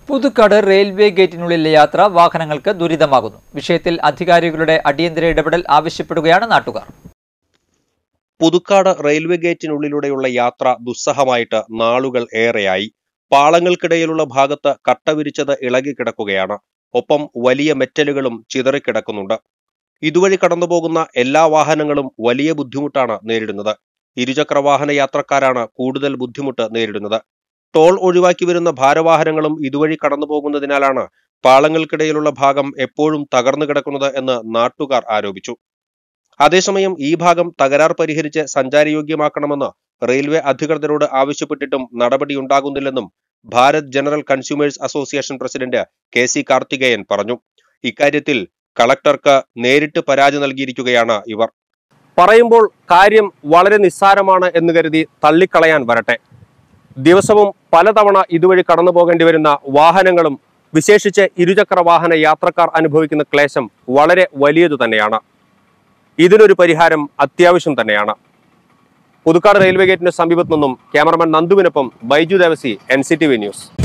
Puthukkad railway ഗേറ്റിനുള്ളിലെ യാത്ര വാഹനങ്ങൾക്ക് ദുരിതമാകുന്നു വിഷയത്തിൽ അധികാരികളുടെ അടിയന്തര ഇടപെടൽ ആവശ്യപ്പെടുകയാണ് നാട്ടുകാർ പുതുക്കാട് റെയിൽവേ ഗേറ്റിനുള്ളിലൂടെയുള്ള യാത്ര ദുസ്സഹമായിട്ട് നാളുകൾ ഏറെയായി പാളങ്ങൾക്കിടയിലുള്ള ഭാഗത്ത് കട്ട വിരിച്ചത് ഇളകിക്കിടക്കുകയാണ് ഒപ്പം വലിയ മെറ്റലുകളും ചിതറിക്കിടക്കുന്നുണ്ട് ഇതുവഴി കടന്നുപോകുന്ന എല്ലാ വാഹനങ്ങളും വലിയ ബുദ്ധിമുട്ടാണ് നേരിടുന്നത് ഇരുചക്ര വാഹന യാത്രക്കാരാണ് കൂടുതൽ ബുദ്ധിമുട്ട് നേരിടുന്നത് ടോൾ ഒഴിവാക്കി വരുന്ന ഭാരവാഹനങ്ങളും ഇതുവഴി കടന്നുപോകുന്നതിനാലാണ് പാളങ്ങൾക്കിടയിലുള്ള ഭാഗം എപ്പോഴും തകർന്നു കിടക്കുന്നത് എന്ന് നാട്ടുകാർ ആരോപിച്ചു അതേസമയം ഈ ഭാഗം തകരാർ പരിഹരിച്ച് സഞ്ചാരയോഗ്യമാക്കണമെന്ന് റെയിൽവേ അധികൃതരോട് ആവശ്യപ്പെട്ടിട്ടും നടപടിയുണ്ടാകുന്നില്ലെന്നും Bharat general consumers association president K C Karthikeyan പറഞ്ഞു ഇക്കാര്യത്തിൽ കളക്ടർക്ക് നേരിട്ട് പരാതി നൽകിയിരിക്കുകയാണ് ഇവർ പറയുമ്പോൾ കാര്യം വളരെ നിസ്സാരമാണ് എന്ന് കരുതി തള്ളിക്കളയാൻ വരട്ടെ ദിവസവും പലതവണ ഇതുവഴി കടന്നു പോകേണ്ടി വരുന്ന വാഹനങ്ങളും വിശേഷിച്ച് ഇരുചക്ര വാഹന യാത്രക്കാർ അനുഭവിക്കുന്ന ക്ലേശം വളരെ വലിയതു തന്നെയാണ് ഇതിനൊരു പരിഹാരം അത്യാവശ്യം തന്നെയാണ് പുതുക്കാട് റെയിൽവേ ഗേറ്റിന് സമീപത്തു നിന്നും ക്യാമറമാൻ നന്ദുവിനൊപ്പം Baiju Devasi N C T V news